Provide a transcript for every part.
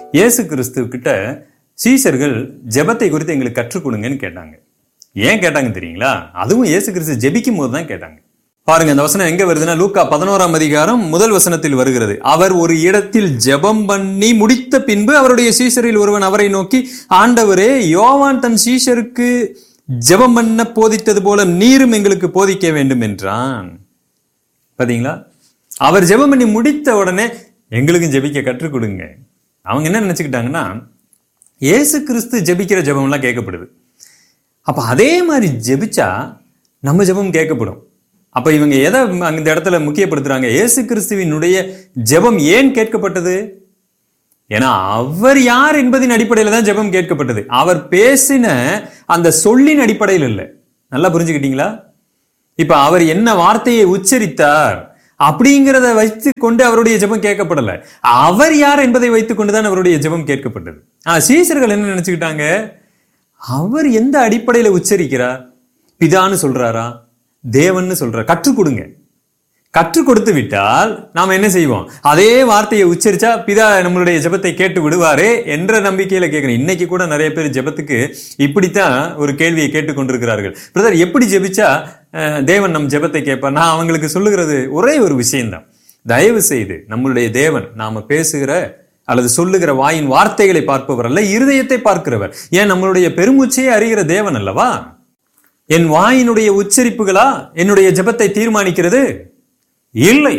இயேசு கிறிஸ்து கிட்ட சீஷர்கள் ஜெபத்தை குறித்து எங்களுக்கு கற்றுக் கொடுங்கன்னு கேட்டாங்க ஏன் கேட்டாங்க தெரியுங்களா அதுவும் இயேசு கிறிஸ்து ஜெபிக்கும் போது தான் கேட்டாங்க பாருங்க அந்த வசனம் எங்க வருதுன்னா லூக்கா பதினோராம் அதிகாரம் முதல் வசனத்தில் வருகிறது அவர் ஒரு இடத்தில் ஜெபம் பண்ணி முடித்த பின்பு அவருடைய சீஷரில் ஒருவன் அவரை நோக்கி ஆண்டவரே யோவான் தன் சீஷருக்கு ஜெபம் பண்ண போதித்தது போல நீரும் எங்களுக்கு போதிக்க வேண்டும் என்றான் பாத்தீங்களா அவர் ஜெபம் பண்ணி முடித்த உடனே எங்களுக்கும் ஜெபிக்க கற்றுக் கொடுங்க அவங்க என்ன நினைச்சுக்கிட்டாங்கன்னா இயேசு கிறிஸ்து ஜெபிக்கிற ஜெபம்லாம் கேட்கப்படுது அப்ப அதே மாதிரி ஜெபிச்சா நம்ம ஜெபம் கேட்கப்படும் அப்ப இவங்க எதை அந்த இடத்துல முக்கியப்படுத்துறாங்க இயேசு கிறிஸ்துவினுடைய ஜெபம் ஏன் கேட்கப்பட்டது ஏன்னா அவர் யார் என்பதின் அடிப்படையில் தான் ஜெபம் கேட்கப்பட்டது அவர் பேசின அந்த சொல்லின் அடிப்படையில் இல்லை நல்லா புரிஞ்சுக்கிட்டீங்களா இப்ப அவர் என்ன வார்த்தையை உச்சரித்தார் அப்படிங்கிறத வைத்து கொண்டு அவருடைய ஜெபம் கேட்கப்படல அவர் யார் என்பதை வைத்துக் கொண்டுதான் அவருடைய ஜெபம் கேட்கப்பட்டது ஆ சீசர்கள் என்ன நினைச்சுக்கிட்டாங்க அவர் எந்த அடிப்படையில உச்சரிக்கிறார் பிதான்னு சொல்றாரா தேவன்னு சொல்றார் கற்றுக் கொடுங்க கற்றுக் கொடுத்து விட்டால் நாம் என்ன செய்வோம் அதே வார்த்தையை உச்சரிச்சா பிதா நம்மளுடைய ஜெபத்தை கேட்டு விடுவாரே என்ற நம்பிக்கையில கேட்கிறேன் இன்னைக்கு கூட நிறைய பேர் ஜெபத்துக்கு இப்படித்தான் ஒரு கேள்வியை கேட்டுக்கொண்டிருக்கிறார்கள் பிரதர் எப்படி ஜெபிச்சா அஹ், தேவன் நம் ஜெபத்தை கேட்பார் நான் அவங்களுக்கு சொல்லுகிறது ஒரே ஒரு விஷயம்தான் தயவு செய்து நம்மளுடைய தேவன் நாம பேசுகிற அல்லது சொல்லுகிற வாயின் வார்த்தைகளை பார்ப்பவர் அல்ல இருதயத்தை பார்க்கிறவர் ஏன் நம்மளுடைய பெருமூச்சையே அறிகிற தேவன் அல்லவா என் வாயினுடைய உச்சரிப்புகளா என்னுடைய ஜெபத்தை தீர்மானிக்கிறது இல்லை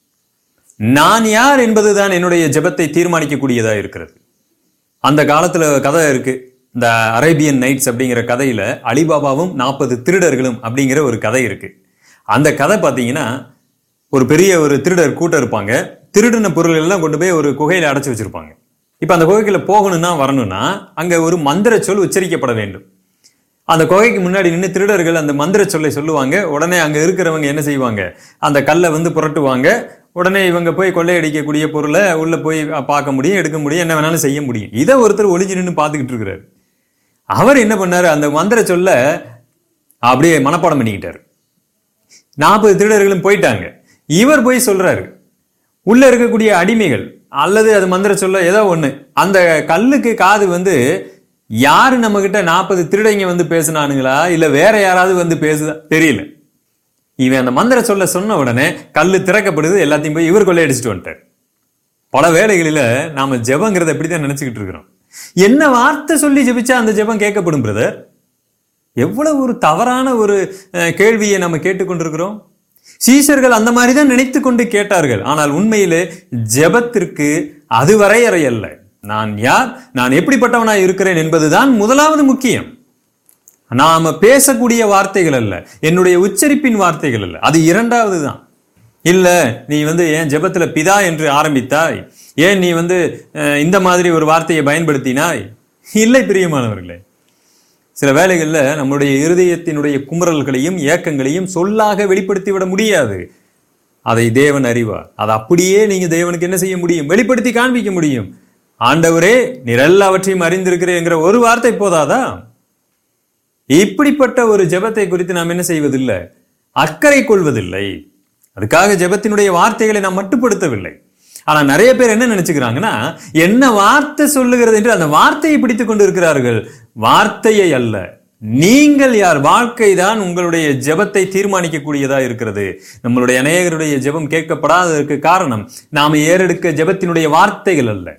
நான் யார் என்பதுதான் என்னுடைய ஜெபத்தை தீர்மானிக்கக்கூடியதா இருக்கிறது அந்த காலத்துல கதை இருக்கு இந்த அரேபியன் நைட்ஸ் அப்படிங்கிற கதையில அலிபாபாவும் நாற்பது திருடர்களும் அப்படிங்கிற ஒரு கதை இருக்கு அந்த கதை பார்த்தீங்கன்னா ஒரு பெரிய ஒரு திருடர் கூட்டம் இருப்பாங்க திருடின பொருள் எல்லாம் கொண்டு போய் ஒரு குகையில அடைச்சு வச்சிருப்பாங்க இப்ப அந்த குகைக்குள்ள போகணும்னா வரணும்னா அங்க ஒரு மந்திர சொல் உச்சரிக்கப்பட வேண்டும் அந்த குகைக்கு முன்னாடி நின்று திருடர்கள் அந்த மந்திர சொல்லை சொல்லுவாங்க உடனே அங்க இருக்கிறவங்க என்ன செய்வாங்க அந்த கல்லை வந்து புரட்டுவாங்க உடனே இவங்க போய் கொள்ளையடிக்கக்கூடிய பொருளை உள்ள போய் பார்க்க முடியும் எடுக்க முடியும் என்ன வேணாலும் செய்ய முடியும் இதை ஒருத்தர் ஒளிஞ்சு நின்று பார்த்துக்கிட்டு இருக்கிறாரு அவர் என்ன பண்ணாரு அந்த மந்திர சொல்ல அப்படியே மனப்பாடம் பண்ணிக்கிட்டாரு நாற்பது திருடர்களும் போயிட்டாங்க இவர் போய் சொல்றாரு உள்ள இருக்கக்கூடிய அடிமைகள் அல்லது அது மந்திர சொல்ல ஏதோ ஒண்ணு அந்த கல்லுக்கு காது வந்து யாரு நம்ம கிட்ட நாற்பது திருடைங்க வந்து பேசுனானுங்களா இல்ல வேற யாராவது வந்து பேசுதா தெரியல இவன் அந்த மந்திர சொல்ல சொன்ன உடனே கல்லு திறக்கப்படுது எல்லாத்தையும் போய் இவர் கொள்ளையடிச்சிட்டு வந்துட்டார் பல வேளைகளில நாம ஜெபங்கிறத எப்படிதான் நினைச்சுக்கிட்டு இருக்கிறோம் என்ன வார்த்தை சொல்லி ஜெபிச்சா அந்த ஜெபம் கேட்கப்படும் பிரதர் எவ்வளவு ஒரு தவறான ஒரு அஹ், கேள்வியை நம்ம கேட்டுக்கொண்டிருக்கிறோம் சீஷர்கள் அந்த மாதிரி தான் நினைத்து கொண்டு கேட்டார்கள் ஆனால் உண்மையிலே ஜெபத்திற்கு அது வரையறை அல்ல நான் யார் நான் எப்படிப்பட்டவனாய் இருக்கிறேன் என்பதுதான் முதலாவது முக்கியம் நாம பேசக்கூடிய வார்த்தைகள் அல்ல என்னுடைய உச்சரிப்பின் வார்த்தைகள் அல்ல அது இரண்டாவது தான் இல்ல நீ வந்து ஏன் ஜெபத்துல பிதா என்று ஆரம்பித்தாய் ஏன் நீ வந்து அஹ், இந்த மாதிரி ஒரு வார்த்தையை பயன்படுத்தினாய் இல்லை பிரியமானவர்களே சில வேளைகள்ல நம்முடைய இருதயத்தினுடைய குமுறல்களையும் ஏக்கங்களையும் சொல்லாக வெளிப்படுத்தி விட முடியாது அதை தேவன் அறிவார் அதை அப்படியே நீங்க தேவனுக்கு என்ன செய்ய முடியும் வெளிப்படுத்தி காண்பிக்க முடியும் ஆண்டவரே நீர் எல்லாவற்றையும் அறிந்திருக்கிறேங்கிற ஒரு வார்த்தை போதாதா இப்படிப்பட்ட ஒரு ஜெபத்தை குறித்து நாம் என்ன செய்வதில்லை அக்கறை கொள்வதில்லை அதுக்காக ஜெபத்தினுடைய வார்த்தைகளை நாம் மட்டுப்படுத்தவில்லை ஆனா நிறைய பேர் என்ன நினைச்சுக்கிறாங்கன்னா என்ன வார்த்தை சொல்லுகிறது என்று அந்த வார்த்தையை பிடித்துக் கொண்டு இருக்கிறார்கள் வார்த்தையை அல்ல நீங்கள் யார் வாழ்க்கை தான் உங்களுடைய ஜெபத்தை தீர்மானிக்கக்கூடியதா இருக்கிறது நம்மளுடைய அநேகருடைய ஜெபம் கேட்கப்படாததற்கு காரணம் நாம ஏறெடுக்க ஜெபத்தினுடைய வார்த்தைகள் அல்ல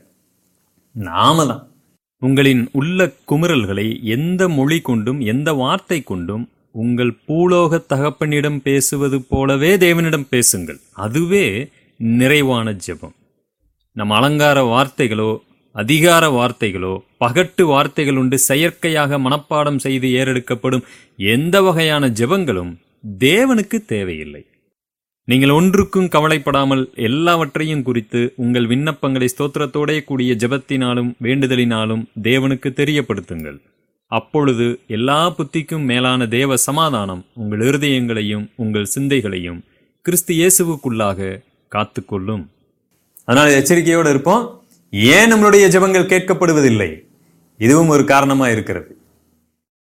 நாம தான் உங்களின் உள்ள குமுறல்களை எந்த மொழி கொண்டும் எந்த வார்த்தை கொண்டும் உங்கள் பூலோக தகப்பனிடம் பேசுவது போலவே தேவனிடம் பேசுங்கள் அதுவே நிறைவான ஜெபம் நம் அலங்கார வார்த்தைகளோ அதிகார வார்த்தைகளோ பகட்டு வார்த்தைகள் உண்டு செயற்கையாக மனப்பாடம் செய்து ஏறெடுக்கப்படும் எந்த வகையான ஜெபங்களும் தேவனுக்கு தேவையில்லை நீங்கள் ஒன்றுக்கும் கவலைப்படாமல் எல்லாவற்றையும் குறித்து உங்கள் விண்ணப்பங்களை ஸ்தோத்திரத்தோடே கூடிய ஜெபத்தினாலும் வேண்டுதலினாலும் தேவனுக்கு தெரியப்படுத்துங்கள் அப்பொழுது எல்லா புத்திக்கும் மேலான தேவ சமாதானம் உங்கள் இருதயங்களையும் உங்கள் சிந்தைகளையும் கிறிஸ்து இயேசுவுக்குள்ளாக காத்துக்கொள்ளும் அதனால எச்சரிக்கையோடு இருப்போம் ஏன் நம்மளுடைய ஜெபங்கள் கேட்கப்படுவதில்லை இதுவும் ஒரு காரணமா இருக்கிறது